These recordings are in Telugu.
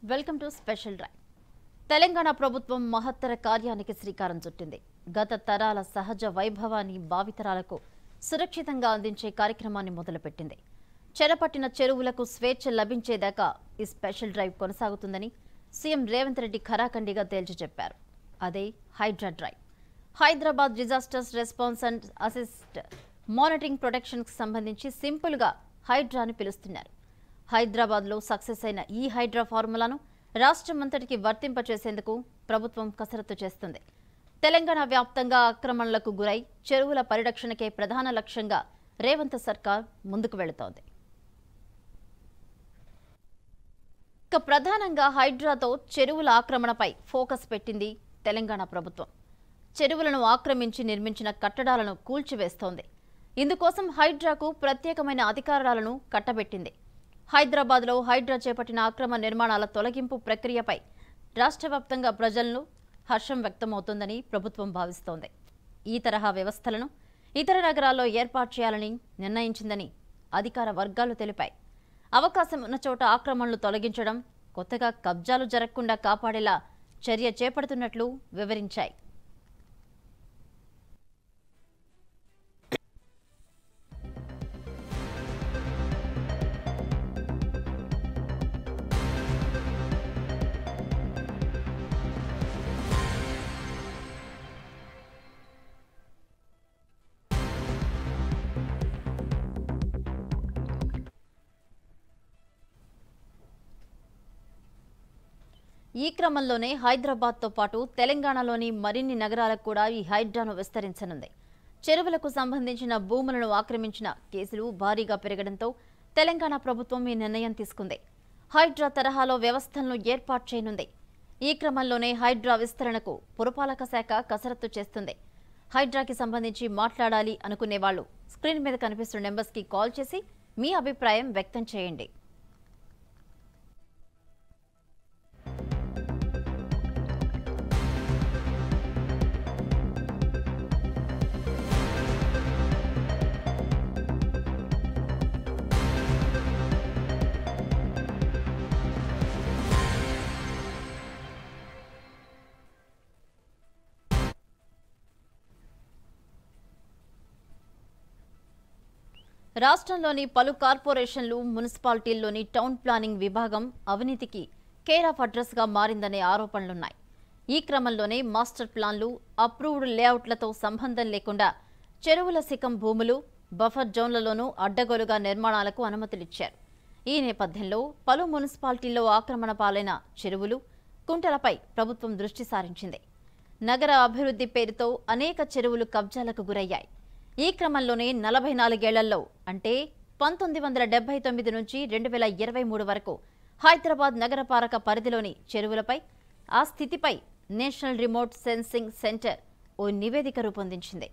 Welcome to special drive Telangana ప్రభుత్వం మహత్తర కార్యానికి శ్రీకారం చుట్టింది గత తరాల సహజ వైభవాన్ని భావితరాలకు సురక్షితంగా అందించే కార్యక్రమాన్ని మొదలుపెట్టింది చెరపట్టిన చెరువులకు స్వేచ్ఛ లభించేదాకా ఈ స్పెషల్ డ్రైవ్ కొనసాగుతుందని సీఎం రేవంత్ రెడ్డి ఖరాఖండిగా తేల్చి చెప్పారు అదే HYDRA drive Hyderabad disasters response and assist monitoring ప్రొటెక్షన్కి సంబంధించి సింపుల్గా హైడ్రా అని పిలుస్తున్నారు హైదరాబాద్లో సక్సెస్ అయిన ఈ హైడ్రా ఫార్ములాను రాష్ట్రమంతటికి వర్తింపచేసేందుకు ప్రభుత్వం కసరత్తు చేస్తుంది తెలంగాణ వ్యాప్తంగా ఆక్రమణలకు గురై చెరువుల పరిరక్షణకే ప్రధాన లక్ష్యంగా రేవంత్ సర్కార్ ముందుకు వెళుతోంది ఇక ప్రధానంగా హైడ్రాతో చెరువుల ఆక్రమణపై ఫోకస్ పెట్టింది తెలంగాణ ప్రభుత్వం చెరువులను ఆక్రమించి నిర్మించిన కట్టడాలను కూల్చివేస్తోంది ఇందుకోసం హైడ్రాకు ప్రత్యేకమైన అధికారాలను కట్టబెట్టింది హైదరాబాద్లో హైడ్రా చేపట్టిన అక్రమ నిర్మాణాల తొలగింపు ప్రక్రియపై రాష్ట్ర వ్యాప్తంగా ప్రజలను హర్షం వ్యక్తమవుతోందని ప్రభుత్వం భావిస్తోంది ఈ తరహా వ్యవస్థలను ఇతర నగరాల్లో ఏర్పాటు చేయాలని నిర్ణయించిందని అధికార వర్గాలు తెలిపాయి అవకాశం ఉన్న చోట ఆక్రమణలు తొలగించడం కొత్తగా కబ్జాలు జరగకుండా కాపాడేలా చర్య చేపడుతున్నట్లు వివరించాయి ఈ క్రమంలోనే హైదరాబాద్తో పాటు తెలంగాణలోని మరిన్ని నగరాలకు కూడా ఈ హైడ్రాను విస్తరించనుంది చెరువులకు సంబంధించిన భూములను ఆక్రమించిన కేసులు భారీగా పెరగడంతో తెలంగాణ ప్రభుత్వం ఈ నిర్ణయం తీసుకుంది హైడ్రా తరహాలో వ్యవస్థలను ఏర్పాటు చేయనుంది ఈ క్రమంలోనే హైడ్రా విస్తరణకు పురపాలక శాఖ కసరత్తు చేస్తుంది హైడ్రాకి సంబంధించి మాట్లాడాలి అనుకునే వాళ్ళు స్క్రీన్ మీద కనిపిస్తున్న నెంబర్స్కి కాల్ చేసి మీ అభిప్రాయం వ్యక్తం చేయండి రాష్ట్రంలోని పలు కార్పొరేషన్లు మున్సిపాలిటీల్లోని టౌన్ ప్లానింగ్ విభాగం అవినీతికి కేర్ ఆఫ్ అడ్రస్గా మారిందనే ఆరోపణలున్నాయి ఈ క్రమంలోనే మాస్టర్ ప్లాన్లు అప్రూవ్డ్ లేఅవుట్లతో సంబంధం లేకుండా చెరువుల శిఖం భూములు బఫర్ జోన్లలోనూ అడ్డగోలుగా నిర్మాణాలకు అనుమతులిచ్చారు ఈ నేపథ్యంలో పలు మున్సిపాలిటీల్లో ఆక్రమణ పాలైన చెరువులు కుంటలపై ప్రభుత్వం దృష్టి సారించింది నగర అభివృద్ధి పేరుతో అనేక చెరువులు కబ్జాలకు గురయ్యాయి ఈ క్రమంలోనే నలభై నాలుగేళ్లలో అంటే పంతొమ్మిది వందల డెబ్బై తొమ్మిది నుంచి రెండు వేల ఇరవై మూడు వరకు హైదరాబాద్ నగరపాలక పరిధిలోని చెరువులపై ఆ స్థితిపై నేషనల్ రిమోట్ సెన్సింగ్ సెంటర్ ఓ నివేదిక రూపొందించింది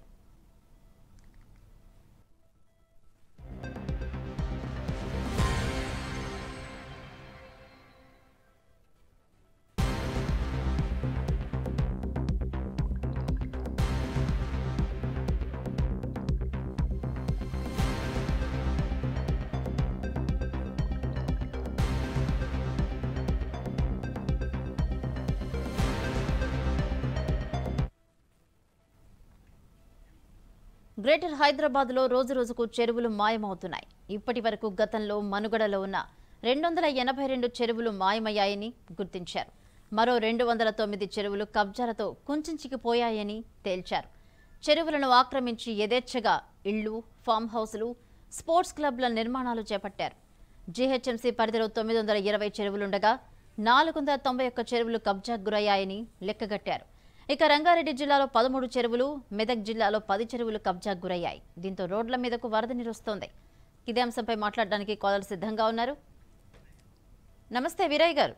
గ్రేటర్ హైదరాబాద్లో రోజు రోజుకు చెరువులు మాయమవుతున్నాయి ఇప్పటి వరకు గతంలో మనుగడలో ఉన్న రెండు వందల ఎనభై రెండు చెరువులు మాయమయ్యాయని గుర్తించారు మరో రెండు వందల తొమ్మిది చెరువులు కబ్జాలతో కుంచించికిపోయాయని తేల్చారు చెరువులను ఆక్రమించి యథేచ్ఛగా ఇళ్లు ఫామ్ హౌసులు స్పోర్ట్స్ క్లబ్ల నిర్మాణాలు చేపట్టారు జీహెచ్ఎంసీ పరిధిలో తొమ్మిది వందల ఇరవై చెరువులుండగా నాలుగు వందల తొంభై ఒక్క చెరువులు కబ్జాకు గురయ్యాయని లెక్కగట్టారు ఇక రంగారెడ్డి జిల్లాలో పదమూడు చెరువులు మెదక్ జిల్లాలో పది చెరువులు కబ్జాకు గురయ్యాయి దీంతో రోడ్ల మీదకు వరద నీరు వస్తోంది ఇదే అంశంపై మాట్లాడడానికి కాలర్ సిద్ధంగా ఉన్నారు నమస్తే వీరయ్య గారు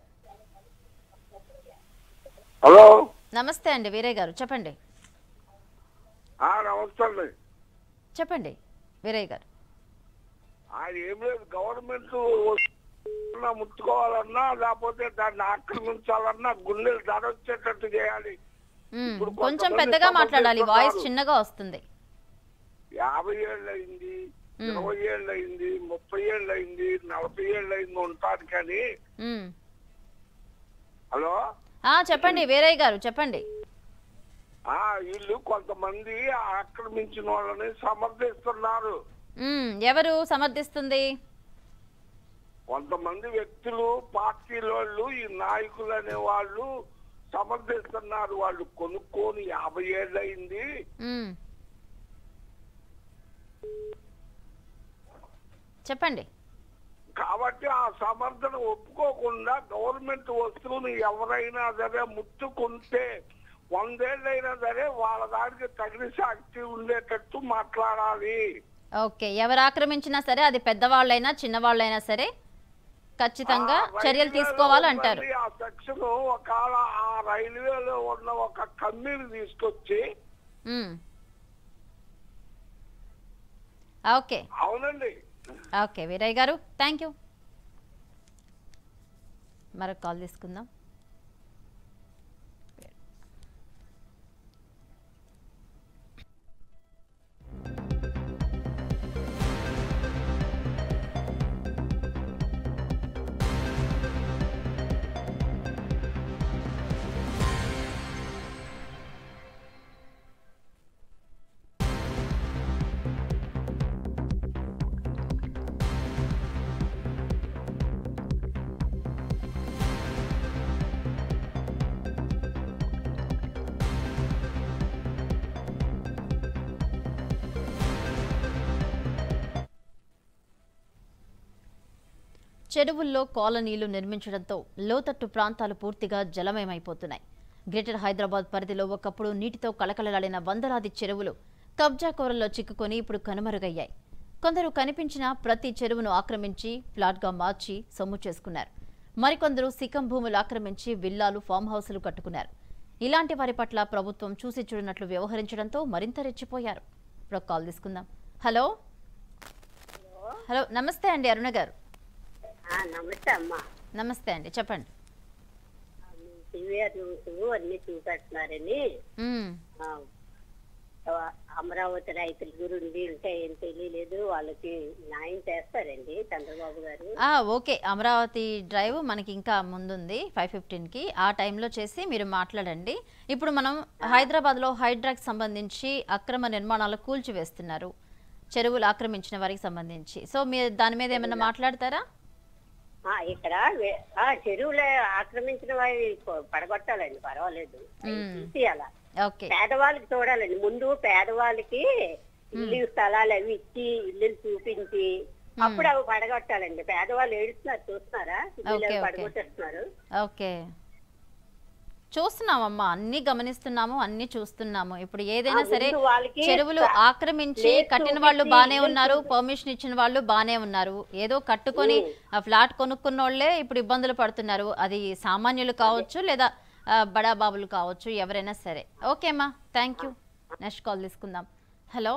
హలో నమస్తే అండి వీరయ్య గారు చెప్పండి ఆ, నమస్తే అండి చెప్పండి వీరయ్య గారు ఆయన ఏం లేదు గవర్నమెంట్ వస్తున్నా ముట్టుకోవాలన్నా లేకపోతే దాన్ని ఆక్రమించాలన్నా గుండెలు ధర వచ్చేటట్టు చేయాలి మ్మ్. ఇప్పుడు కొంచెం కొంతమంది పెద్దగా సమస్యలు మాట్లాడాలి వాయిస్ చెప్తున్నారు. చిన్నగా వస్తుంది యాభై ఏళ్ళు అయింది ఇరవై ఏళ్ళు అయింది ముప్పై ఏళ్ళు అయింది నలభై ఏళ్ళు అయింది ఉంటాను కానీ మ్మ్. ఆ, చెప్పండి వీరయ్య గారు చెప్పండి ఆ వీళ్ళు కొంతమంది ఆక్రమించిన వాళ్ళని సమర్థిస్తున్నారు ఉమ్, ఎవరు సమర్థిస్తుంది కొంతమంది వ్యక్తులు పార్టీల వాళ్ళు ఈ నాయకులు అనే వాళ్ళు సమర్థిస్తున్నారు వాళ్ళు కొనుక్కొని యాభై ఏళ్ళు అయింది ఉమ్. చెప్పండి కాబట్టి ఆ సమర్థన ఒప్పుకోకుండా గవర్నమెంట్ వస్తువుని ఎవరైనా సరే ముట్టుకుంటే వందేళ్ళైనా సరే వాళ్ళ దానికి తగిన సాక్షి ఉండేటట్టు మాట్లాడాలి ఓకే ఎవరు ఆక్రమించినా సరే అది పెద్దవాళ్ళైనా చిన్నవాళ్ళైనా సరే ఖచ్చితంగా ఆ చర్యలు రైల్వేలో తీసుకోవాలంటారు మళ్ళీ ఆ సెక్షన్ ఒకవేళ ఆ రైల్వేలో ఉన్న ఒక కమ్మీని తీసుకొచ్చి ఉమ్. ఓకే అవునండి ఓకే వీరయ్య గారు థ్యాంక్ యూ మరొక కాల్ తీసుకుందాం చెరువుల్లో కాలనీలు నిర్మించడంతో లోతట్టు ప్రాంతాలు పూర్తిగా జలమయమైపోతున్నాయి గ్రేటర్ హైదరాబాద్ పరిధిలో ఒకప్పుడు నీటితో కళకళలాడిన వందలాది చెరువులు కబ్జా కోరల్లో చిక్కుకొని ఇప్పుడు కనుమరుగయ్యాయి కొందరు కనిపించిన ప్రతి చెరువును ఆక్రమించి ప్లాట్గా మార్చి సొమ్ము చేసుకున్నారు మరికొందరు సికం భూములు ఆక్రమించి విల్లాలు ఫామ్ హౌసులు కట్టుకున్నారు ఇలాంటి వారి పట్ల ప్రభుత్వం చూసి చూడనట్లు వ్యవహరించడంతో మరింత రెచ్చిపోయారు ఇప్పుడు ఒక కాల్ తీసుకుందాం హలో హలో నమస్తే అండి అరుణ గారు ఆ, నమస్తే అమ్మా నమస్తే అండి చెప్పండి సివిఆర్ న్యూస్ అన్ని చూపెడుతున్నారని మ్మ్. ఆ, ఆ, అమరావతి రైతుల గురించి ఇంకా ఏం తెలియలేదు వాళ్ళకి న్యాయం చేస్తారండి చంద్రబాబు గారు ఆ, ఓకే అమరావతి డ్రైవ్ మనకి ఇంకా ముందుంది ఫైవ్ ఫిఫ్టీన్కి ఆ టైంలో చేసి మీరు మాట్లాడండి ఇప్పుడు మనం హైదరాబాద్లో హైడ్రాక్ సంబంధించి అక్రమ నిర్మాణాలు కూల్చివేస్తున్నారు చెరువులు ఆక్రమించిన వారికి సంబంధించి సో మీరు దాని మీద ఏమైనా మాట్లాడతారా ఆ, ఇక్కడ వే- ఆ చెరువులు ఆక్రమించిన వారి పడగొట్టాలండి పర్వాలేదు తీసేయాల ఓకే పేదవాళ్ళకి చూడాలండి ముందు పేదవాళ్ళకి ఇల్లు స్థలాలు అవి ఇచ్చి ఇల్లు చూపించి అప్పుడు అవి పడగొట్టాలండి పేదవాళ్ళు ఏడుస్తున్నారు చూస్తున్నారా ఇల్లు ఓకే, ఓకే. పడగొట్టేస్తున్నారు ఓకే చూస్తున్నామమ్మా అన్ని గమనిస్తున్నాము అన్ని చూస్తున్నాము ఇప్పుడు ఏదైనా ఆ, సరే ముందు వాళ్ళకి చెరువులు ప్ర- ఆక్రమించి ప్లేస్ కట్టిన వాళ్ళు చూపించి, బానే ఇల్లు ఉన్నారు పర్మిషన్ ఇచ్చిన వాళ్ళు బానే ఉన్నారు ఏదో కట్టుకొని ఆ ఫ్లాట్ కొనుక్కున్న వాళ్ళే ఇప్పుడు ఇబ్బందులు పడుతున్నారు అది సామాన్యులు కావచ్చు లేదా ఆ, బడా బాబులు కావచ్చు ఎవరైనా సరే ఓకే అమ్మా థ్యాంక్ యూ నెక్స్ట్ కాల్ తీసుకుందాం హలో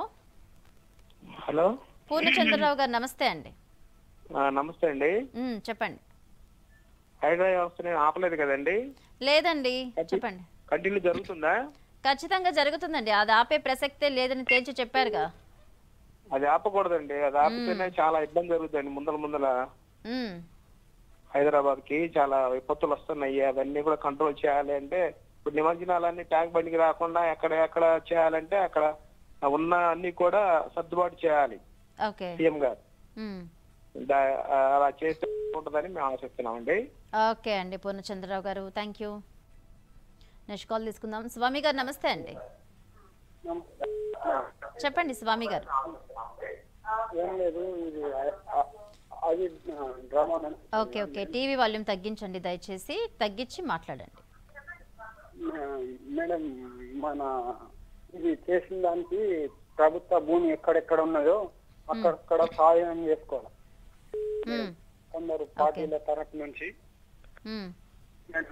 హలో పూర్ణచంద్రరావు గారు నమస్తే అండి ఆ, నమస్తే అండి ఉమ్, చెప్పండి హైడ్రా వ్యవస్థ నేను ఆపలేదు కదండి లేదండి చెప్పండి కంటిన్యూ జరుగుతుందా ఖచ్చితంగా జరుగుతుందండి అది ఆపే ప్రసక్తే లేదని తేల్చి చెప్పారుగా అది ఆపకూడదండి అది ఆపితేనే చాలా ఇబ్బంది జరుగుతుంది ముందల ముందల ఉమ్, హైదరాబాద్ కి చాలా విపత్తులు వస్తున్నాయి అవన్నీ కూడా కంట్రోల్ చేయాలి అంటే ఇప్పుడు నిమజ్జనాలన్నీ ట్యాంక్ బండికి రాకుండా ఎక్కడ ఎక్కడ చేయాలంటే అక్కడ ఉన్న అన్ని కూడా సర్దుబాటు చేయాలి ఓకే సీఎం గారు ఉమ్, దా- అలా చేస్తే ఉంటుందని మేము ఆశిస్తున్నామండి ఓకే అండి పూర్ణచంద్రరావు గారు థ్యాంక్ యూ నెక్స్ట్ కాల్ తీసుకుందాం స్వామి గారు నమస్తే అండి చెప్పండి స్వామి గారు ఏం లేదు ఇది ఆ- అది drama okay okay TV volume తగ్గించండి దయచేసి తగ్గించి మాట్లాడండి మేడం మన ఇది చేసిన దానికి ప్రభుత్వ భూమి ఎక్కడెక్కడ ఉన్నదో అక్కడక్కడ సహాయం చేసుకోవాలి ఉమ్, కొందరు పార్టీల తరఫు నుంచి ఉమ్. మేడం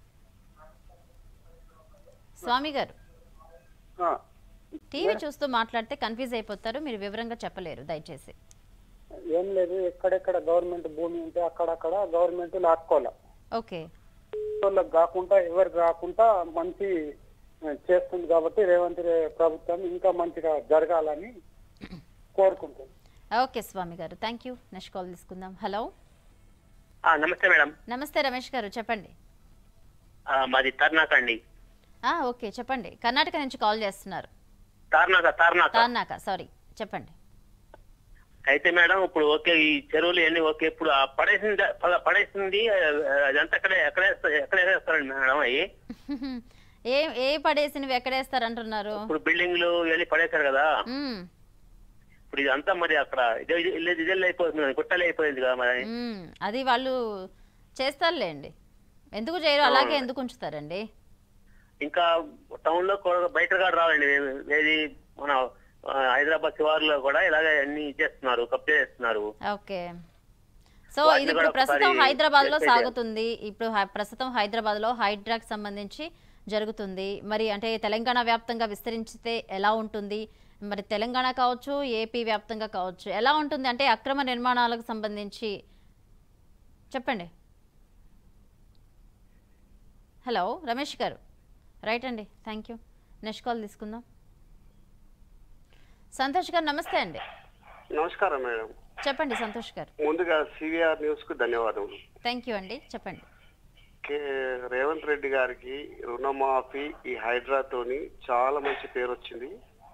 స్వామి గారు ఆ, టీవీ చూస్తూ మాట్లాడితే కన్ఫ్యూజ్ అయిపోతారు మీరు వివరంగా చెప్పలేరు దయచేసి ఏం లేదు ఎక్కడెక్కడ గవర్నమెంట్ భూమి ఉంటే అక్కడక్కడ గవర్నమెంట్ లాక్కోవాలి ఓకే వాళ్ళకి కాకుండా ఎవరికి కాకుండా మంచి ఆ, చేస్తుంది కాబట్టి రేవంత్ రే- ప్రభుత్వం ఇంకా మంచిగా జరగాలని కోరుకుంటుంది ఓకే స్వామి గారు థ్యాంక్ యూ నెక్స్ట్ కాల్ తీసుకుందాం హలో ఆ, నమస్తే మేడం నమస్తే రమేష్ గారు చెప్పండి ఆ, మాది తర్నాక అండి ఆ, ఓకే చెప్పండి కర్ణాటక నుంచి కాల్ చేస్తున్నారు తార్నాక తార్నాక తాన్నాక సారీ చెప్పండి అయితే మేడం ఇప్పుడు ఓకే ఈ చెరువులు ఎన్ని ఓకే ఇప్పుడు ఆ పడేసింది ప- పడేసింది ఆ, అదంతా ఎక్కడ ఎక్కడ వేస్తా- ఎక్కడ వేస్తారండి మేడం అవి ఏ ఏ పడేసినవి ఎక్కడేస్తారంటున్నారు ఇప్పుడు బిల్డింగ్లు ఇవన్నీ పడేశారు కదా మ్మ్. ఇప్పుడు ఇదంతా మరి అక్కడ ఇదే ఇదే ఇదే అయిపోతుంది గుట్టలు అయిపోయింది కదా మరి మ్మ్. అది వాళ్ళు చేస్తారులేండి ఎందుకు చేయరు అలాగే ఎందుకు ఉంచుతారండి ఇంకా టౌన్ లో కూడా బయట కూడా రావాలండి ఏది మన ఆ, హైదరాబాద్ శివారులో కూడా ఇలాగే అన్ని చేస్తున్నారు కబ్జా చేస్తున్నారు ఓకే సో వాటిని ఇది కూడా ఇప్పుడు ప్రస్తుతం ఒకసారి హైదరాబాద్ లో check చేయాలి. సాగుతుంది ఇప్పుడు హై- ప్రస్తుతం హైదరాబాద్ లో హైడ్రాక్ సంబంధించి జరుగుతుంది మరి అంటే తెలంగాణ వ్యాప్తంగా విస్తరించితే ఎలా ఉంటుంది మరి తెలంగాణ కావచ్చు ఏపీ వ్యాప్తంగా కావచ్చు ఎలా ఉంటుంది అంటే అక్రమ నిర్మాణాలకు సంబంధించి చెప్పండి హలో రమేష్ గారు రైట్ అండి థ్యాంక్ యూ నెక్స్ట్ కాల్ తీసుకుందాం సంతోష్ గారు నమస్తే అండి నమస్కారం మేడం చెప్పండి సంతోష్ గారు ముందుగా సివిఆర్ న్యూస్ కు ధన్యవాదములు థ్యాంక్ యూ అండి చెప్పండి కే రేవంత్ రెడ్డి గారికి రుణమాఫీ ఈ హైడ్రాతోని చాలా మంచి పేరు వచ్చింది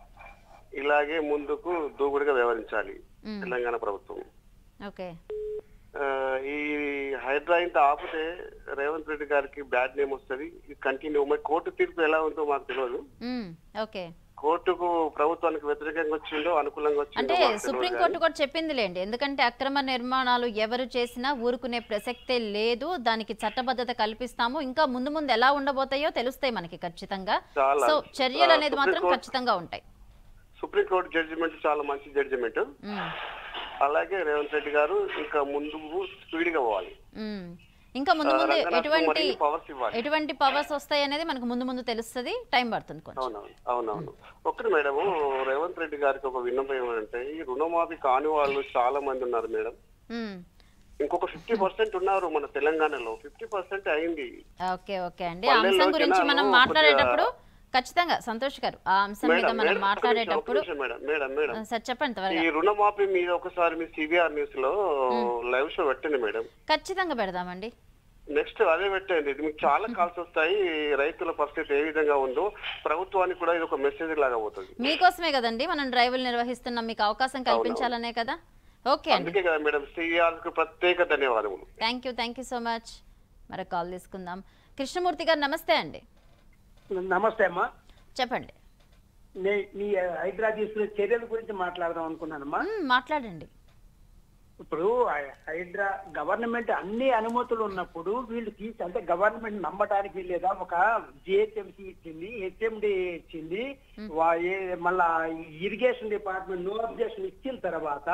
ఇలాగే ముందుకు దూకుడుగా వ్యవహరించాలి మ్మ్. తెలంగాణ ప్రభుత్వం ఓకే ఆ, ఈ హైడ్రా ఇంత ఆపితే రేవంత్ రెడ్డి గారికి బ్యాడ్ నేమ్ వస్తుంది కంటిన్యూ మరి కోర్టు తీర్పు ఎలా ఉందో మాకు తెలియదు మ్మ్. ఓకే కోర్టుకు ప్రభుత్వానికి వ్యతిరేకంగా వచ్చిందో అనుకూలంగా వచ్చిందో అంటే మాకు తెలియదు సుప్రీంకోర్టు కానీ కూడా చెప్పిందిలేండి ఎందుకంటే అక్రమ నిర్మాణాలు ఎవరు చేసినా ఊరుకునే ప్రసక్తే లేదు దానికి చట్టబద్ధత కల్పిస్తాము ఇంకా ముందు ముందు ఎలా ఉండబోతాయో తెలుస్తాయి మనకి ఖచ్చితంగా చాలా. సో చర్యలు ఆ, అనేది మాత్రం సుప్రీంకోర్టు- ఖచ్చితంగా ఉంటాయి సుప్రీంకోర్టు జడ్జిమెంట్ చాలా మంచి జడ్జిమెంట్ మ్మ్. అలాగే రేవంత్ రెడ్డి గారు ఇంకా ముందుకు స్పీడ్ గా పోవాలి మ్మ్. ఇంకా ముందు ఆ, ముందు రంగనాథ్ ఎటువంటి మరిన్ని powers ఇవ్వాలి. ఎటువంటి పవర్స్ వస్తాయి అనేది మనకు ముందు ముందు తెలుస్తుంది టైం పడుతుంది కొంచెం అవునవును అవునవును ఒకటి మేడం రేవంత్ రెడ్డి గారికి ఒక విన్నపం ఏమంటే ఈ రుణమాఫీ కాని వాళ్ళు చాలా మంది ఉన్నారు మేడం మ్మ్. ఇంకొక ఫిఫ్టీ పర్సెంట్ ఉన్నారు మన తెలంగాణలో ఫిఫ్టీ పర్సెంట్ అయింది ఓకే ఓకే అండి ఆ పల్లెల్లో అంశం గురించి జనాలు మనం కొద్దిగా- మాట్లాడేటప్పుడు ఖచ్చితంగా సంతోష్ గారు ఆ అంశం మీద మేడం మనం మేడం, ఒక్క మాట్లాడేటప్పుడు నిమిషం, మేడం మేడం మేడం సార్ చెప్పండి ఈ త్వరగా రుణమాఫీ మీద ఒకసారి మీ సిబిఆర్ న్యూస్ లో లైవ్ షో పెట్టండి మేడం ఖచ్చితంగా పెడదామండి నెక్స్ట్ అదే పెట్టండి ఇది మీకు చాలా కాల్స్ వస్తాయి రైతుల పరిస్థితి ఏ విధంగా ఉందో ప్రభుత్వానికి కూడా ఇది ఒక మెసేజ్ లాగా పోతుంది మీకోసమే కదండి మనం డ్రైవులు నిర్వహిస్తున్నాం మీకు అవకాశం కల్పించాలనే కదా ఓకే అండి అందుకే కదా మేడం సిఆర్ కు ప్రత్యేక ధన్యవాదములు thank you thank you so much మరొక కాల్ తీసుకుందాం కృష్ణమూర్తి గారు నమస్తే అండి నమస్తే అమ్మా చెప్పండి నే- నీ హైడ్రా తీసుకునే చర్యల గురించి మాట్లాడదాం అనుకున్నానమ్మా మ్మ్, మాట్లాడండి ఇప్పుడు హై- హైడ్రా గవర్నమెంట్ అన్ని అనుమతులు ఉన్నప్పుడు వీళ్ళు తీసి అంటే గవర్నమెంట్ నమ్మటానికి లేదా ఒక జిహెచ్ఎంసీ ఇచ్చింది హెచ్ఎండి ఇచ్చింది వా- ఏ- మళ్ళా ఇరిగేషన్ డిపార్ట్మెంట్ నో అబ్జెక్షన్ ఇచ్చిన తర్వాత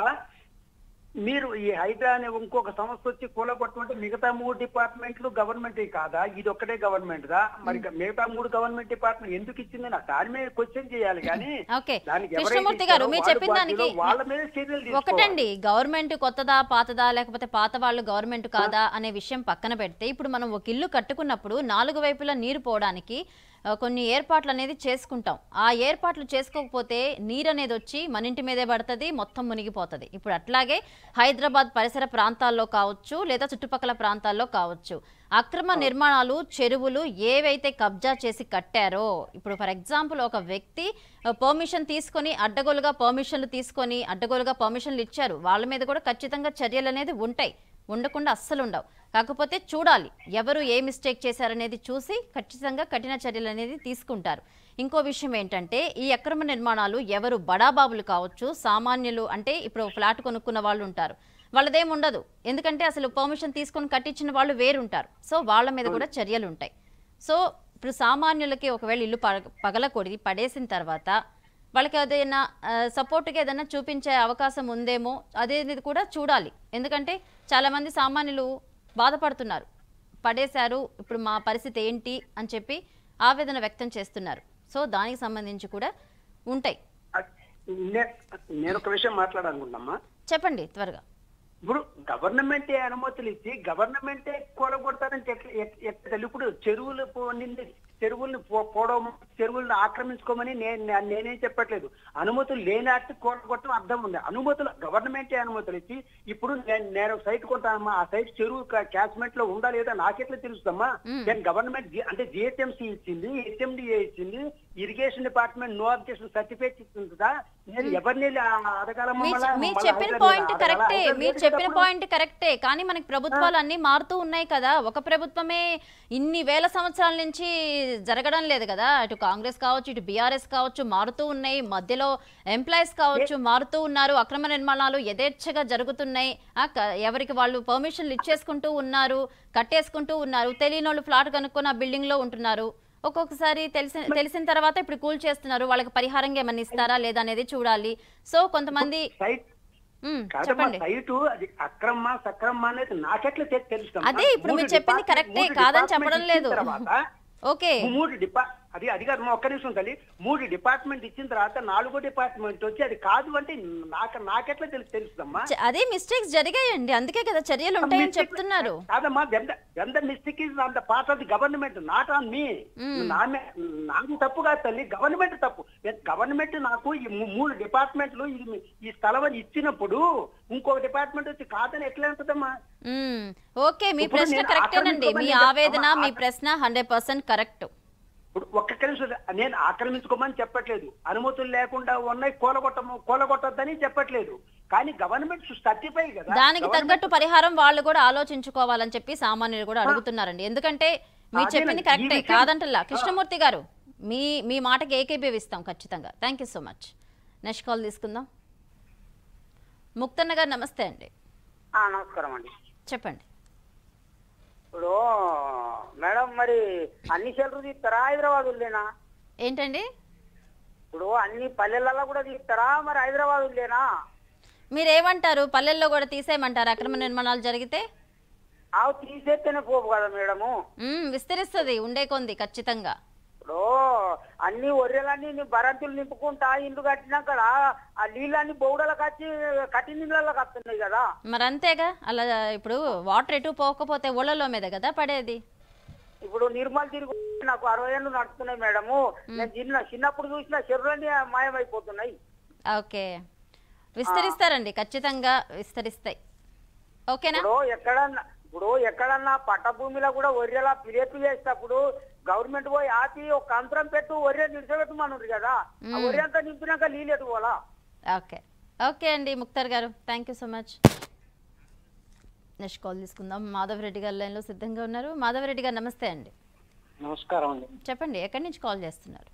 మీరు ఈ హైడ్రా అనే ఇంకొక సంస్థ వచ్చి కూలగొట్టమంటే మిగతా మూడు డిపార్ట్మెంట్లు గవర్నమెంట్ కాదా ఇది ఒక్కటే గవర్నమెంట్ దా మరి మిగతా మూడు గవర్నమెంట్ డిపార్ట్మెంట్ ఎందుకు ఇచ్చింది నాకు దాని మీద క్వశ్చన్ చేయాలి కానీ ఓకే దానికి ఎవరైతే కృష్ణమూర్తి గారు ఇచ్చారో మీరు వాళ్ళ చెప్పిన దానికి బాధ్యులు, వాళ్ళ మీద చర్యలు తీసుకోవాలి. ఒకటండి గవర్నమెంట్ కొత్తదా పాతదా లేకపోతే పాత వాళ్ళు గవర్నమెంట్ కాదా అనే విషయం పక్కన పెడితే ఇప్పుడు మనం ఒక ఇల్లు కట్టుకున్నప్పుడు నాలుగు వైపులా నీరు పోవడానికి ఆ, కొన్ని ఏర్పాట్లు అనేది చేసుకుంటాం ఆ ఏర్పాట్లు చేసుకోకపోతే నీరు అనేది వచ్చి మన ఇంటి మీదే పడుతుంది మొత్తం మునిగిపోతుంది ఇప్పుడు అట్లాగే హైదరాబాద్ పరిసర ప్రాంతాల్లో కావచ్చు లేదా చుట్టుపక్కల ప్రాంతాల్లో కావచ్చు అక్రమ నిర్మాణాలు చెరువులు ఏవైతే కబ్జా చేసి కట్టారో ఇప్పుడు ఫర్ ఎగ్జాంపుల్ ఒక వ్యక్తి పర్మిషన్ తీసుకొని అడ్డగోలుగా పర్మిషన్లు తీసుకొని అడ్డగోలుగా పర్మిషన్లు ఇచ్చారు వాళ్ళ మీద కూడా ఖచ్చితంగా చర్యలు అనేది ఉంటాయి ఉండకుండా అస్సలు ఉండవు కాకపోతే చూడాలి ఎవరు ఏ మిస్టేక్ చేశారనేది చూసి ఖచ్చితంగా కఠిన చర్యలు అనేది తీసుకుంటారు ఇంకో విషయం ఏంటంటే ఈ అక్రమ నిర్మాణాలు ఎవరు బడాబాబులు కావచ్చు సామాన్యులు అంటే ఇప్పుడు ఫ్లాట్ కొనుక్కున్న వాళ్ళు ఉంటారు వాళ్ళదేం ఉండదు ఎందుకంటే అసలు పర్మిషన్ తీసుకొని కట్టించిన వాళ్ళు వేరుంటారు సో వాళ్ళ మీద కూడా చర్యలు ఉంటాయి సో ఇప్పుడు సామాన్యులకి ఒకవేళ ఇల్లు పగ పగలకొడి పడేసిన తర్వాత వాళ్ళకి ఏదైనా సపోర్ట్గా ఏదైనా చూపించే అవకాశం ఉందేమో అదేది కూడా చూడాలి ఎందుకంటే చాలామంది సామాన్యులు బాధపడుతున్నారు పడేశారు ఇప్పుడు మా పరిస్థితి ఏంటి అని చెప్పి ఆవేదన వ్యక్తం చేస్తున్నారు సో దానికి సంబంధించి కూడా ఉంటాయి నే- నేను ఒక విషయం మాట్లాడాలనుకుంటున్నామ్మా చెప్పండి త్వరగా ఇప్పుడు గవర్నమెంటే అనుమతులు ఇచ్చి గవర్నమెంటే కూలగొడతారని ఎట్లా ఎట్- ఎట్లా ఇప్పుడు చెరువులు పో- నిండి చెరువుల్ని పో- పోవడం చెరువుల్ని ఆక్రమించుకోమని నేను నే- నేనేం చెప్పట్లేదు అనుమతులు లేని ఆర్టి కొట్టడం అర్థం ఉంది అనుమతులు గవర్నమెంటే అనుమతులు ఇచ్చి ఇప్పుడు నేను నేను సైట్ కొంటానమ్మా ఆ సైట్ చెరువు క్యాచ్మెంట్ లో ఉందా లేదా నాకెట్లా తెలుస్తుందమ్మా నేను గవర్నమెంట్ జి- అంటే జిహెచ్ఎంసీ ఇచ్చింది హెచ్ఎండిఏ ఇచ్చింది irrigation department no objection certificate ఇస్తుందా నేను ఎవరిని అడగాలమ్మా మీ మళ్ళా? మీరు మళ్ళా చెప్పిన హైదరాబాద్ పాయింట్ అడగాలా? కరెక్టే హైదరాబాద్ మీరు లేదు చెప్పిన తప్పుడు. పాయింట్ కరెక్టే కానీ మనకి ప్రభుత్వాలు అన్ని మారుతూ ఉన్నాయి కదా ఒక ప్రభుత్వమే ఇన్ని వేల సంవత్సరాల నుంచి జరగడం లేదు కదా అటు కాంగ్రెస్ కావచ్చు ఇటు బీఆర్ఎస్ కావచ్చు మారుతూ ఉన్నాయి మధ్యలో ఎంప్లాయీస్ కావచ్చు మారుతూ ఉన్నారు అక్రమ నిర్మాణాలు యథేచ్ఛగా జరుగుతున్నాయి ఆ, క- ఎవరికి వాళ్ళు పర్మిషన్లు ఇచ్చేసుకుంటూ ఉన్నారు కట్టేసుకుంటూ ఉన్నారు తెలియని వాళ్ళు ఫ్లాట్ కనుక్కొని ఆ బిల్డింగ్ లో ఉంటున్నారు ఒక్కొక్కసారి తెలిసిన తెలిసిన తర్వాత ఇప్పుడు కూల్ చేస్తున్నారు వాళ్ళకి పరిహారంగా ఏమన్నా ఇస్తారా లేదా అనేది చూడాలి సో కొంతమంది సైట్ ఉమ్, కాదమ్మా చెప్పండి సైటు అది అక్రమ సక్రమ అనేది నాకెట్లా తె- తెలుస్తుంది అదే ఇప్పుడు మీరు చెప్పింది కరెక్టే కాదని చెప్పడం లేదు ఓకే మూడు డిపా అది అది కాదు ఒక్క నిమిషం తల్లి మూడు డిపార్ట్మెంట్ ఇచ్చిన తర్వాత నాలుగో డిపార్ట్మెంట్ వచ్చి అది కాదు అంటే నాకు నాకెట్లా తెలుసు తెలుస్తుందమ్మా చ- అదే మిస్టేక్స్ జరిగాయండి అందుకే కదా చర్యలు ఉంటాయని చెప్తున్నారు కాదమ్మా when the mistake is on the part of the government not on me నాకు తప్పు కాదు తల్లి గవర్నమెంట్ తప్పు గవర్నమెంట్ నాకు ఈ మూ- మూడు డిపార్ట్మెంట్లు ఇది మీ- ఈ స్థలం అని ఇచ్చినప్పుడు ఇంకొక డిపార్ట్మెంట్ వచ్చి కాదని ఎట్లా ఉంటుందమ్మా ఉమ్, ఓకే మీ ఇప్పుడు ప్రశ్న నేను కరెక్టేనండి మీ ఆక్రమించుకోమని ఆవేదన చెప్పమ్మా, మీ ప్రశ్న హండ్రెడ్ పర్సెంట్ కరెక్ట్ ఇప్పుడు ఒక్క నిమిషం నేను ఆక్రమించుకోమని చెప్పట్లేదు అనుమతులు లేకుండా ఉన్నాయి కూలగొట్టము కూలగొట్టొద్దని చెప్పట్లేదు కానీ గవర్నమెంట్ సర్టిఫై కదా దానికి Government- తగ్గట్టు పరిహారం వాళ్ళు కూడా ఆలోచించుకోవాలని చెప్పి సామాన్యులు కూడా అడుగుతున్నారండి ఎందుకంటే మీరు అదేనండి, చెప్పింది ఈ కరెక్టే విషయం- కాదంటల్లా కృష్ణమూర్తి గారు మీ మీ మాటకి ఏకీభవిస్తాం ఖచ్చితంగా thank you so much next call తీసుకుందాం ముక్తన్న గారు నమస్తే అండి నమస్కారం అండి చెప్పండి ఇప్పుడు మేడం మరి అన్ని షెల్టర్ తీస్తారా హైదరాబాద్ లేనా ఏంటండి ఇప్పుడు అన్ని పల్లెలలో కూడా తీస్తారా మరి హైదరాబాద్ లేనా మీరు ఏమంటారు పల్లెల్లో కూడా తీసేయమంటారు అక్రమ నిర్మాణాలు జరిగితే ఆవు తీసేస్తేనే పోపు కదా మేడము మ్మ్, విస్తరిస్తుంది ఉండే కొంది ఖచ్చితంగా ఇప్పుడు అన్ని ఒర్రెలన్నీ నీ బరంతులు నింపుకుంటా ఇల్లు కట్టినాక ఆ నీళ్ళన్నీ బౌడలకు వచ్చి కట్టి నీళ్ళకి వస్తున్నాయి కదా మరి అంతేగా అలా ఇప్పుడు వాటర్ ఎటు పోకపోతే ఊళ్ళలో మీద కదా పడేది ఇప్పుడు నిర్మల్ తిరిగి నాకు అరవై ఏళ్ళు నడుస్తున్నాయి మేడము నేను చిన్న చిన్నప్పుడు చూసిన చెరువులన్నీ మాయమైపోతున్నాయి ఓకే విస్తరిస్తారండి ఖచ్చితంగా విస్తరిస్తాయి ఓకేనా ఇప్పుడు ఎక్కడన్నా ఇప్పుడు ఎక్కడన్నా పట్ట భూమిలో కూడా ఒర్రెలా పిరేపు చేసేటప్పుడు గవర్నమెంట్ పోయి ఆపి ఒక కంత్రం పెట్టు ఒర్రె నిలిచబెట్టమన్నారు కదా ఆ ఒర్రె అంతా నింపినాక నీళ్ళు ఎటు పోలా ఓకే ఓకే అండి ముక్తార్ గారు thank you so much next call తీసుకుందాం మాధవరెడ్డి గారు లైన్లో సిద్ధంగా ఉన్నారు మాధవరెడ్డి గారు నమస్తే అండి నమస్కారం అండి చెప్పండి ఎక్కడి నుంచి కాల్ చేస్తున్నారు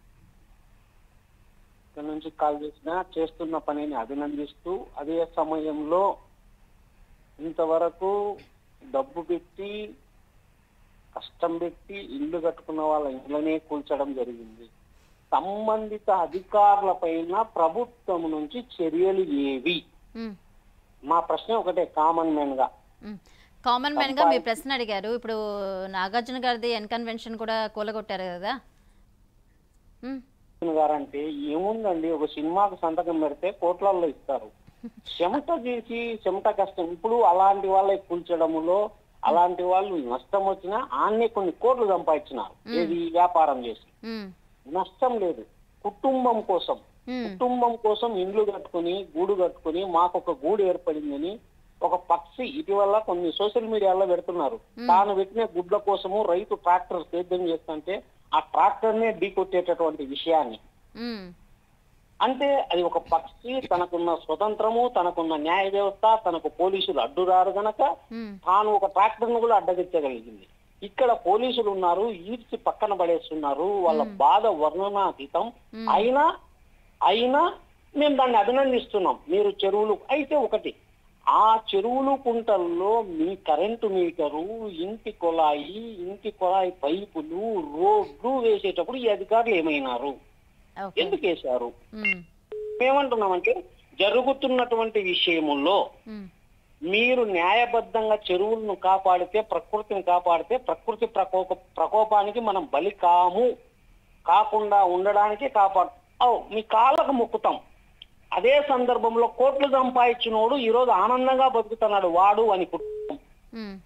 ఇక్కడ నుంచి కాల్ చేసిన చేస్తున్న పనిని అభినందిస్తూ అదే సమయంలో ఇంతవరకు డబ్బు పెట్టి కష్టం పెట్టి ఇల్లు కట్టుకున్న వాళ్ళ ఇంట్లోనే కూల్చడం జరిగింది సంబంధిత అధికారుల పైన ప్రభుత్వం నుంచి చర్యలు ఏవి మ్మ్. మా ప్రశ్న ఒకటే కామన్ మ్యాన్ గా మ్మ్. కామన్ మ్యాన్ గా మీ ప్రశ్న అడిగారు ఇప్పుడు నాగార్జున గారిది ఎన్ కన్వెన్షన్ కూడా కూలగొట్టారు కదా మ్మ్. గారంటే ఏముందండి ఒక సినిమాకు సంతకం పెడితే కోట్లల్లో ఇస్తారు చెమట చేసి చెమట కష్టం ఇప్పుడు అలాంటి వాళ్ళే కూల్చడములో అలాంటి వాళ్ళు నష్టం వచ్చినా ఆన్నే కొన్ని కోట్లు సంపాదించినారు ఏది వ్యాపారం చేసి మ్మ్. నష్టం లేదు కుటుంబం కోసం మ్మ్. కుటుంబం కోసం ఇండ్లు కట్టుకుని గూడు కట్టుకుని మాకు ఒక గూడు ఏర్పడిందని ఒక పక్షి ఇటీవల కొన్ని సోషల్ మీడియాలో పెడుతున్నారు తాను పెట్టిన గుడ్ల కోసము రైతు ట్రాక్టర్ సేద్యం చేస్తుంటే ఆ ట్రాక్టర్ నే ఢీకొట్టేటటువంటి విషయాన్ని మ్మ్. అంటే అది ఒక పక్షి తనకున్న స్వతంత్రము తనకున్న న్యాయ వ్యవస్థ తనకు పోలీసులు అడ్డురారు గనక మ్మ్. తాను ఒక ట్రాక్టర్ ను కూడా అడ్డగించగలిగింది ఇక్కడ పోలీసులు ఉన్నారు ఈడ్చి పక్కన పడేస్తున్నారు వాళ్ళ బాధ వర్ణనాతీతం అయినా అయినా మేము దాన్ని అభినందిస్తున్నాం మీరు చెరువులు అయితే ఒకటి ఆ చెరువులు కుంటల్లో మీ కరెంటు మీటరు ఇంటి కొలాయి ఇంటి కొలాయి పైపులు రోడ్లు వేసేటప్పుడు ఈ అధికారులు ఏమైనారు ఓకే ఎందుకు వేశారు మ్మ్. మేమంటున్నామంటే జరుగుతున్నటువంటి విషయముల్లో మ్మ్. మీరు న్యాయబద్ధంగా చెరువులను కాపాడితే ప్రకృతిని కాపాడితే ప్రకృతి ప్రకోప ప్రకోపానికి మనం బలి కాము కాకుండా ఉండడానికి కాపాడు ఓ మీ కాళ్ళకు మొక్కుతాం అదే సందర్భంలో కోట్లు సంపాదించినోడు ఈరోజు ఆనందంగా బతుకుతున్నాడు వాడు అని కుటుంబం మ్మ్.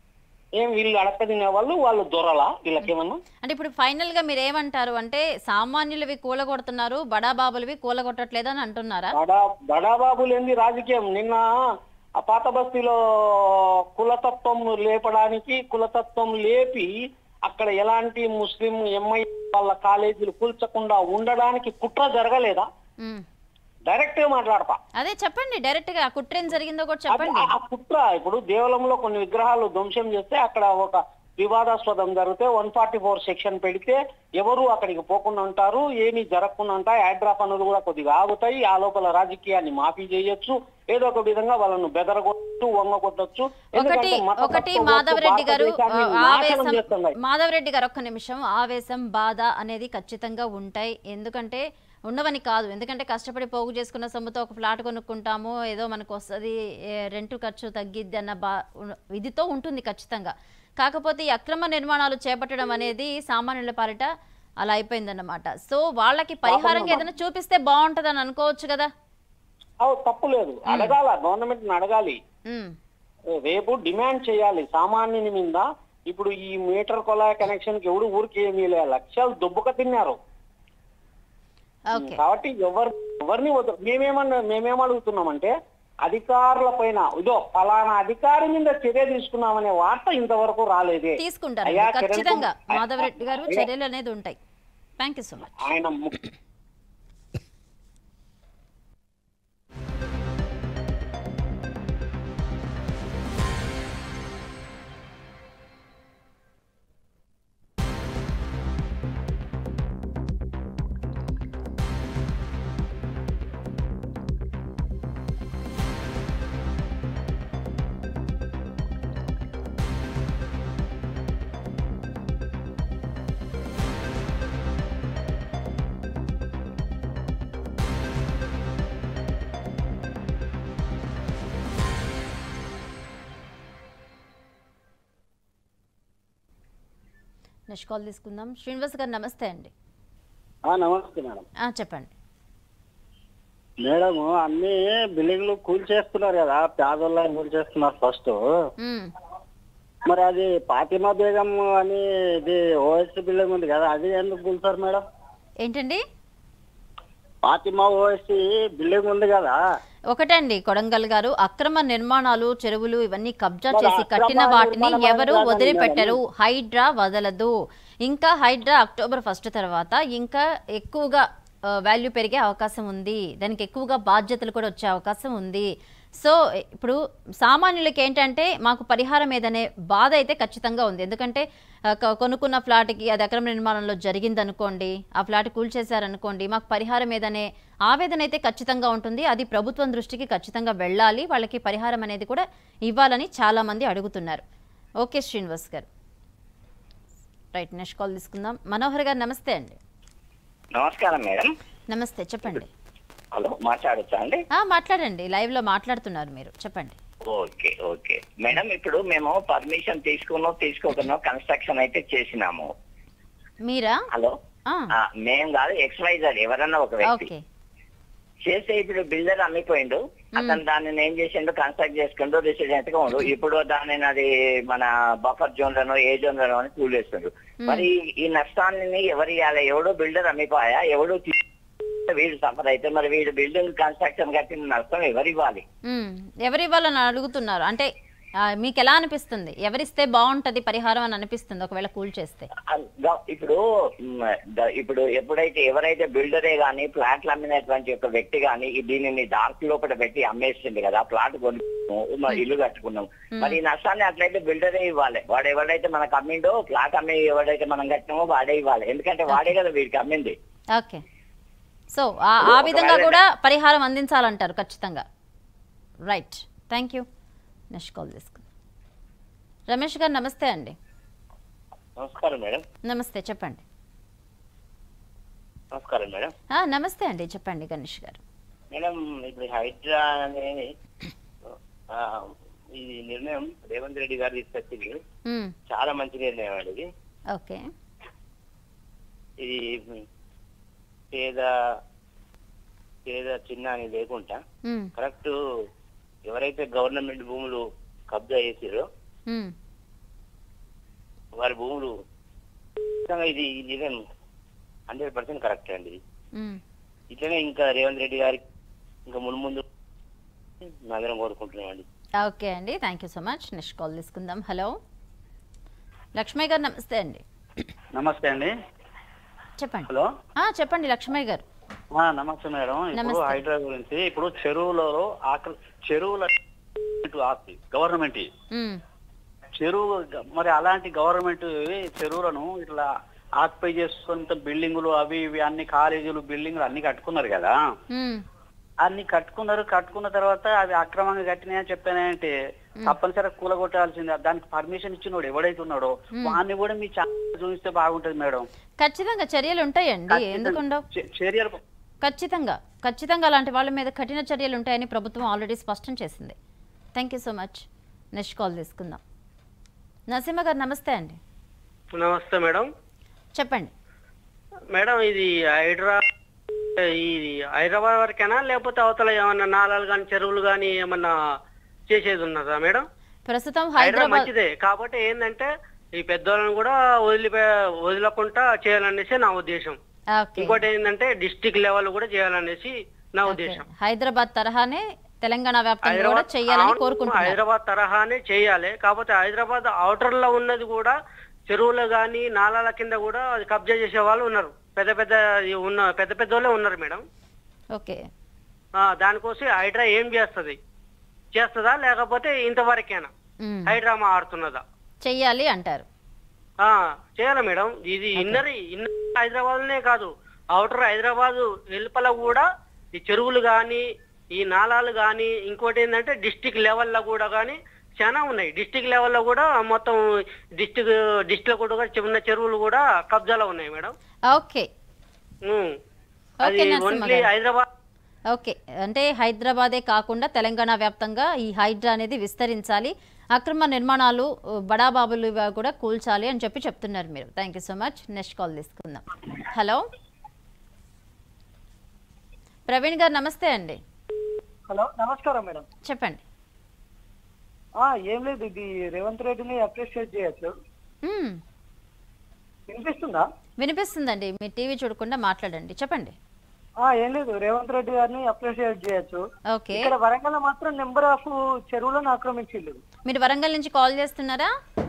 ఏం వీళ్ళు అడక్క తినే వాళ్ళు వాళ్ళు దొరలా వీళ్ళకేమన్నా అంటే ఇప్పుడు ఫైనల్ గా మీరు ఏమంటారు అంటే సామాన్యులవి కూలగొడుతున్నారు బడాబాబులవి కూలగొట్టట్లేదు అని అంటున్నారా బడా బడాబాబులు ఏంది రాజకీయం నిన్న ఆ పాత బస్తీలో కులతత్వం లేపడానికి కులతత్వం లేపి అక్కడ ఎలాంటి ముస్లిం ఎంఐ వాళ్ళ కాలేజీలు కూల్చకుండా ఉండడానికి కుట్ర జరగలేదా ఉమ్. డైరెక్ట్ గా మాట్లాడతా అదే చెప్పండి డైరెక్ట్ గా కుట్ర ఏం జరిగిందో కూడా చెప్పండి ఆ కుట్ర ఇప్పుడు దేవాలయంలో కొన్ని విగ్రహాలు ధ్వంసం చేస్తే అక్కడ ఒక వివాదాస్పదం జరిగితే వన్ ఫార్టీ ఫోర్ సెక్షన్ పెడితే ఎవరు అక్కడికి పోకుండా ఉంటారు ఏమీ జరగకుండా ఉంటాయి హైడ్రా పనులు కూడా కొద్దిగా ఆగుతాయి ఆ లోపల రాజకీయాన్ని మాఫీ చేయొచ్చు ఏదో ఒక విధంగా వాళ్ళను బెదరగొట్టచ్చు వంగగొట్టచ్చు ఒకటి ఒకటి మాధవరెడ్డి గారు ఆ, ఆవేశం మాధవరెడ్డి గారు ఒక్క నిమిషం ఆవేశం బాధ అనేది ఖచ్చితంగా ఉంటాయి ఎందుకంటే ఉండవని కాదు ఎందుకంటే కష్టపడి పోగు చేసుకున్న సొమ్ముతో ఒక ఫ్లాట్ కొనుక్కుంటాము ఏదో మనకు వస్తుంది రెంట్ ఖర్చు తగ్గిద్ది అన్న బా ఉ- ఇదితో ఉంటుంది ఖచ్చితంగా కాకపోతే ఈ అక్రమ నిర్మాణాలు చేపట్టడం అనేది సామాన్యుల పాలిట అలా అయిపోయిందన్నమాట సో వాళ్ళకి పరిహారంగా ఏదైనా చూపిస్తే బాగుంటుందని అనుకోవచ్చు కదా తప్పు లేదు అడగాల గవర్నమెంట్ అడగాలి ఉమ్, రేపు డిమాండ్ చేయాలి సామాన్యుని మీద ఇప్పుడు ఈ మీటర్ కొలాయ కనెక్షన్ కి ఎవడు ఊరికి ఏమీ లే లక్షలు దుబ్బక తిన్నారు ఓకే కాబట్టి ఎవరు ఎవరిని వద్దు మేమేమన్నా మేమేమడుగుతున్నామంటే అధికారుల పైన ఇదో ఫలానా అధికారి మీద చర్య తీసుకున్నామనే వార్త ఇంతవరకు రాలేదే తీసుకుంటారు అయ్యా, కిరణ్ ఖచ్చితంగా కుమార్- మాధవరెడ్డి గారు అయ్యా, చర్యలు అనేది ఉంటాయి థ్యాంక్ యూ సో మచ్ ఆయన ము- నెక్స్ట్ కాల్ తీసుకుందాం శ్రీనివాస్ గారు నమస్తే అండి ఆ, నమస్తే మేడం ఆ, చెప్పండి మేడం అన్ని బిల్డింగ్లు కూల్ చేస్తున్నారు కదా పేదోళ్ళని కూల్ చేస్తున్నారు ఫస్ట్ మ్మ్. మరి అది ఫాతిమా బేగం అని ఇది ఓఎస్ బిల్డింగ్ ఉంది కదా అది ఎందుకు కూల్చారు మేడం ఏంటండి ఫాతిమా ఓఎస్ బిల్డింగ్ ఉంది కదా ఒకటండి కొడంగల్ గారు అక్రమ నిర్మాణాలు చెరువులు ఇవన్నీ కబ్జా మరి చేసి అక్రమ కట్టిన వాటిని నిర్మాణం ఎవరు అనేది వదిలిపెట్టరు మేడం. హైడ్రా వదలదు ఇంకా హైడ్రా అక్టోబర్ ఫస్ట్ తర్వాత ఇంకా ఎక్కువగా వాల్యూ పెరిగే అవకాశం ఉంది దానికి ఎక్కువగా బాధ్యతలు కూడా వచ్చే అవకాశం ఉంది సో ఇప్పుడు సామాన్యులకి ఏంటంటే మాకు పరిహారం ఏదనే బాధ అయితే ఖచ్చితంగా ఉంది ఎందుకంటే ఆ, కొ- కొనుక్కున్న ఫ్లాట్కి అది అక్రమ నిర్మాణంలో జరిగిందనుకోండి ఆ ఫ్లాట్ కూల్చేశారనుకోండి మాకు పరిహారం ఏదనే ఆవేదన అయితే ఖచ్చితంగా ఉంటుంది అది ప్రభుత్వం దృష్టికి ఖచ్చితంగా వెళ్ళాలి వాళ్ళకి పరిహారం అనేది కూడా ఇవ్వాలని చాలామంది అడుగుతున్నారు ఓకే శ్రీనివాస్ గారు రైట్ నెక్స్ట్ కాల్ తీసుకుందాం మనోహర్ గారు నమస్తే అండి నమస్కారం మేడం నమస్తే చెప్పండి హలో మాట్లాడచ్చా అండి ఆ, మాట్లాడండి లైవ్లో మాట్లాడుతున్నారు మీరు చెప్పండి ఓకే ఓకే మేడం ఇప్పుడు మేము పర్మిషన్ తీసుకున్నాం తీసుకోకున్నాం కన్స్ట్రక్షన్ అయితే చేసినాము మీరా హలో ఆ, ఆ, మేం కాదు ఎక్స్వైజర్ ఎవరన్నా ఒక వ్యక్తి ఓకే చేస్తే ఇప్పుడు బిల్డర్ అమ్మిపోయిండు అతను దానిని ఏం చేసిండు కన్స్ట్రక్ట్ చేసుకుంటూ రెసిడెంట్ గా ఉండు ఇప్పుడు దానిని అది మన బఫర్ జోన్ లను ఏ జోన్ లను అని కూలేస్తుండ్రు మరి ఈ నష్టాన్ని ఎవరు ఇవ్వాలి ఎవడో బిల్డర్ అమ్మిపోయా ఎవడో తీ- వీడు సఫర్ అయితే మరి వీడు బిల్డింగ్ కన్స్ట్రక్షన్ కట్టిన నష్టం ఎవరు ఇవ్వాలి మ్మ్. ఎవరు ఇవ్వాలని అడుగుతున్నారు అంటే ఆ, మీకు ఎలా అనిపిస్తుంది ఎవరిస్తే బాగుంటది పరిహారం అని అనిపిస్తుంది ఒకవేళ కూల్ చేస్తే ద- ఇప్పుడు మ్, ద- ఇప్పుడు ఎప్పుడైతే ఎవరైతే బిల్డరే గాని ప్లాట్లు అమ్మినటువంటి ఒక వ్యక్తి గాని ఈ దీనిని డార్క్ లోపల పెట్టి అమ్మేస్తుంది కదా ప్లాట్ కొనుక్కున్నాము మరి ఇల్లు కట్టుకున్నాం మరి ఈ నష్టాన్ని అట్లయితే బిల్డరే ఇవ్వాలి వాడు ఎవడైతే మనకు అమ్మిండో ప్లాట్ అమ్మి ఎవడైతే మనం కట్టినామో వాడే ఇవ్వాలి ఎందుకంటే వాడే కదా వీడికి అమ్మింది ఓకే సో ఆ- ఆ విధంగా కూడా పరిహారం అందించాలంటారు ఖచ్చితంగా right thank you next call తీసుకుందాం రమేష్ గారు నమస్తే అండి నమస్కారం మేడం నమస్తే చెప్పండి నమస్కారం మేడం ఆ, నమస్తే అండి చెప్పండి గణేష్ గారు మేడం ఇప్పుడు హైడ్రా అనేది ఆ, ఈ నిర్ణయం రేవంత్ రెడ్డి గారు తీసుకొచ్చింది మ్మ్. చాలా మంచి నిర్ణయం అండి ఇది ఓకే ఇది పేద పేద చిన్న అని లేకుండా మ్మ్. కరెక్ట్ ఎవరైతే గవర్నమెంట్ భూములు కబ్జా చేసిరో మ్మ్. వారి భూములు ఖచ్చితంగా ఇది ఇది హండ్రెడ్ పర్సెంట్ కరెక్ట్ అండి మ్మ్. ఇట్లనే ఇంకా రేవంత్ రెడ్డి గారికి ఇంకా ముందు ముందు నగరం కోరుకుంటున్నాం అండి ఓకే అండి thank you so much next call తీసుకుందాం హలో లక్ష్మయ్య గారు నమస్తే అండి నమస్తే అండి చెప్పండి హలో ఆ, చెప్పండి లక్ష్మయ్య గారు ఆ, నమస్తే మేడం ఇప్పుడు నమస్తే. హైడ్రా గురించి ఇప్పుడు చెరువులలో ఆకలి చెరువుల ఆస్తి గవర్నమెంట్ మ్మ్. చెరువు గ- మరి అలాంటి గవర్నమెంట్ చెరువులను ఇట్లా ఆక్యుపై చేసుకున్న బిల్డింగులు అవి ఇవి అన్ని కాలేజీలు బిల్డింగులు అన్ని కట్టుకున్నారు కదా మ్మ్. అన్ని కట్టుకున్నారు కట్టుకున్న తర్వాత అవి అక్రమంగా కట్టినాయని చెప్పానంటే తప్పనిసరిగా కూలగొట్టాల్సిందే దానికి పర్మిషన్ ఇచ్చినోడు ఎవడైతే ఉన్నాడో మ్మ్. వాడిని కూడా మీ ఛానల్ చూపిస్తే బాగుంటది మేడం ఖచ్చితంగా చర్యలు ఉంటాయండి ఎందుకుండవు చే- చర్యలు ఖచ్చితంగా ఖచ్చితంగా అలాంటి వాళ్ళ మీద కఠిన చర్యలు ఉంటాయని ప్రభుత్వం ఆల్రెడీ స్పష్టం చేసింది thank you so much next call తీసుకుందాం నరసింహ గారు నమస్తే అండి నమస్తే మేడం చెప్పండి మేడం ఇది హైడ్రా ఇది హైదరాబాద్ వరకేనా లేకపోతే అవతల ఏమన్నా నాలాలు కానీ చెరువులు కానీ ఏమన్నా చేసేది ఉన్నదా మేడం ప్రస్తుతం హైడ్రా హైదరాబాద్ మంచిదే కాబట్టి ఏంటంటే ఈ పెద్దోళ్ళని కూడా వదిలిపే వదలకుండా చేయాలనేసి నా ఉద్దేశం ఓకే ఇంకోటి ఏంటంటే డిస్టిక్ లెవెల్ కూడా చేయాలనేసి నా ఉద్దేశం హైదరాబాద్ తరహానే తెలంగాణ వ్యాప్తంగా కూడా హైదరాబాద్ చేయాలని అవును, కోరుకుంటున్నారు హైదరాబాద్ తరహానే చేయాలి కాకపోతే హైదరాబాద్ అవుటర్ లో ఉన్నది కూడా చెరువులు గాని నాలాల కింద కూడా అది కబ్జా చేసే వాళ్ళు ఉన్నారు పెద్ద పెద్ద ఈ ఉన్న పెద్ద పెద్ద వాళ్ళే ఉన్నారు మేడం ఓకే ఆ, దానికోసం హైడ్రా ఏం చేస్తది చేస్తుందా లేకపోతే ఇంతవరకేనా మ్మ్. హైడ్రామా ఆడుతున్నదా చెయ్యాలి అంటారు ఆ చేయాలి మేడం ఇది ఇన్నర్ ఇన్నర్ హైదరాబాద్ నే కాదు అవుటర్ హైదరాబాద్ వెలుపల కూడా ఈ చెరువులు గాని ఈ నాలాలు గాని ఇంకోటి ఏంటంటే డిస్టిక్ లెవెల్లో కూడా గాని చాలా ఉన్నాయి డిస్టిక్ లెవెల్లో కూడా మొత్తం డిస్టిక్ డిస్టిక్ కూడా చిన్న చెరువులు కూడా కబ్జాలో ఉన్నాయి మేడం ఓకే ఉమ్. అది ఓకే నరసింహ ఓన్లీ గారు. హైదరాబాద్ ఓకే అంటే హైదరాబాదే కాకుండా తెలంగాణ వ్యాప్తంగా ఈ హైడ్రా అనేది విస్తరించాలి అక్రమ నిర్మాణాలు ఉ, బడాబాబులు ఇవి కూడా కూల్చాలి అని చెప్పి చెప్తున్నారు మీరు thank you so much next call తీసుకుందాం హలో ప్రవీణ్ గారు నమస్తే అండి హలో నమస్కారం మేడం చెప్పండి ఆ, ఏం లేదు ఇది రేవంత్ రెడ్డిని అప్రిషియేట్ చేయొచ్చు మ్మ్. వినిపిస్తుందా వినిపిస్తుందండి మీ టీవీ చూడకుండా మాట్లాడండి చెప్పండి ఆ, ఏం లేదు రేవంత్ రెడ్డి గారిని అప్రిషియేట్ చేయొచ్చు ఓకే ఇక్కడ వరంగల్ మాత్రం నెంబర్ ఆఫ్ చెరువులను ఆక్రమించిండు మీరు వరంగల్ నుంచి కాల్ చేస్తున్నారా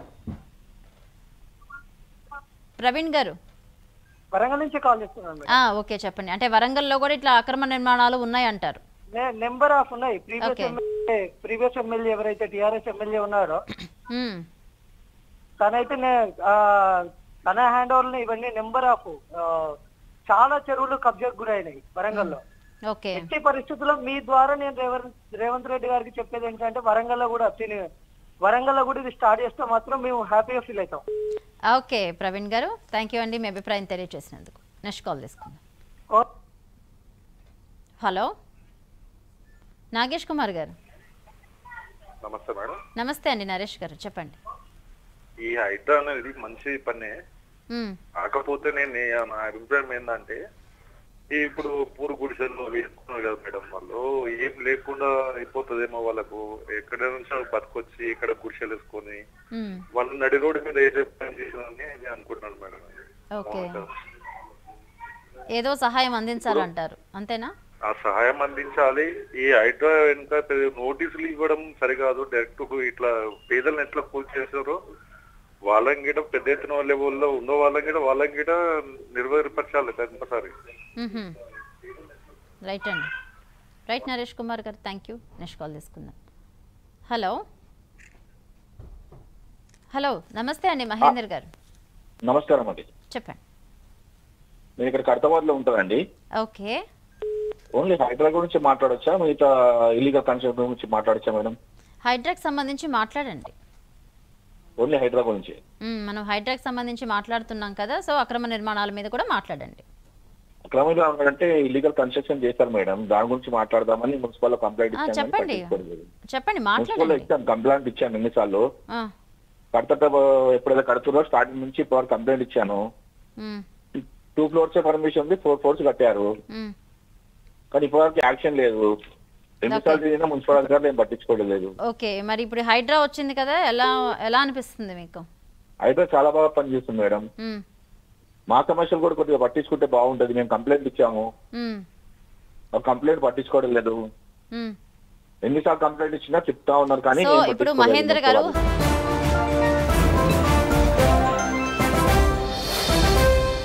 ప్రవీణ్ గారు వరంగల్ నుంచి కాల్ చేస్తున్నాను మేడం ఆ, ఓకే చెప్పండి అంటే వరంగల్లో కూడా ఇట్లా అక్రమ నిర్మాణాలు ఉన్నాయి అంటారు నెంబర్ ఆఫ్ ఉన్నాయి previous Okay. MLA previous MLA ఎవరైతే టిఆర్ఎస్ ఎమ్మెల్యే ఉన్నారో మ్మ్. తనైతే నే- ఆ, తన హ్యాండ్ ఓవర్ ఇవన్నీ నెంబర్ ఆఫ్ చాలా చెరువులు కబ్జాకు గురైనాయి వరంగల్లో ఓకే ఎట్టి పరిస్థితుల్లో మీ ద్వారా నేను రేవంత్ రేవంత్ రెడ్డి గారికి చెప్పేది ఏంటంటే వరంగల్లో కూడా తిని వరంగల్లో కూడా ఇది స్టార్ట్ చేస్తే మాత్రం మేము హ్యాపీగా ఫీల్ అవుతాం ఓకే ప్రవీణ్ గారు థ్యాంక్ యూ అండి మీ అభిప్రాయం తెలియజేసినందుకు నెక్స్ట్ కాల్ తీసుకుందాం హలో నాగేష్ కుమార్ గారు నమస్తే మేడం నమస్తే అండి నరేష్ గారు చెప్పండి ఈ హైడ్రా అనేది మంచి పనే మ్మ్. కాకపోతే నేను నే- నా అభిప్రాయం ఏంటంటే ఈ ఇప్పుడు పూరు గుడిసెల్లో వేసుకున్నారు కదా మేడం వాళ్ళు ఏం లేకుండా అయిపోతుందేమో వాళ్ళకు ఎక్కడ నుంచో బతకొచ్చి ఇక్కడ గుడిసెలు వేసుకొని మ్మ్. వాళ్ళు నడి రోడ్డు మీద ఏ పని చేసిందని నేను అనుకుంటున్నాను మేడం ఓకే ఏదో సహాయం అందించాలంటారు అంతేనా ఆ సహాయం అందించాలి ఈ హైడ్రా వెనుక పెద్ద నోటీసులు ఇవ్వడం సరికాదు డైరెక్ట్ ఇట్లా పేదలను ఎట్లా కూల్ చేశారో వాళ్ళని గిట పెద్ద ఎత్తున లెవెల్లో ఉన్న వాళ్ళని గిట వాళ్ళని గిట నిర్వహించాలి కంపల్సరీ మ్మ్హ. రైట్ అండి రైట్ నరేష్ కుమార్ గారు థ్యాంక్ యూ నెక్స్ట్ కాల్ తీసుకుందాం హలో హలో నమస్తే అండి మహేందర్ గారు నమస్కారం అండి చెప్పండి నేను ఇక్కడ కడతాబాద్ లో ఉంటానండి ఓకే ఓన్లీ హైదరాబాద్ గురించి మాట్లాడొచ్చా మిగతా ఇల్లీగల్ కన్స్ట్రక్షన్ గురించి మాట్లాడొచ్చా మేడం హైడ్రాక్ సంబంధించి మాట్లాడండి ఓన్లీ హైదరాబాద్ గురించి మ్మ్, మనం హైడ్రాక్ సంబంధించి మాట్లాడుతున్నాం కదా సో అక్రమ నిర్మాణాల మీద కూడా మాట్లాడండి క్రమంగా అంటే ఇల్లీగల్ కన్స్ట్రక్షన్ చేశారు మేడం దాని గురించి మాట్లాడదామని మున్సిపల్ కంప్లైంట్ ఆ, ఇచ్చాను చెప్పండి చెప్పండి మున్సిపల్ మాట్లాడండి ఇచ్చాను కంప్లైంట్ ఇచ్చాను ఎన్నిసార్లు ఆ, కడత ఎప్పుడైతే కడుతున్నారో స్టార్టింగ్ నుంచి ఇప్పుడు కంప్లైంట్ ఇచ్చాను మ్మ్, టూ ఫ్లోర్స్ పర్మిషన్ ఉంది ఫోర్ ఫ్లోర్స్ కట్టారు మ్మ్. కానీ ఇప్పటివరకు యాక్షన్ లేదు ఎన్నిసార్లు తిరిగినా మున్సిపల్ అధికారులు ఏం పట్టించుకోవడం లేదు ఓకే మరి ఇప్పుడు హైడ్రా వచ్చింది కదా ఎలా ఎలా అనిపిస్తుంది మీకు హైడ్రా చాలా బాగా పనిచేస్తుంది మేడం ఉమ్, మా సమస్యలు కూడా కొద్దిగా పట్టించుకుంటే బాగుంటది మేము కంప్లైంట్ ఇచ్చాము ఉమ్, ఆ కంప్లైంట్ పట్టించుకోవడం లేదు ఉమ్. ఎన్నిసార్లు కంప్లైంట్ ఇచ్చినా చెప్తా ఉన్నారు కానీ సో ఏం ఇప్పుడు పట్టించుకోలేదు మహేంద్ర గారు మున్సిపల్ వాళ్ళు.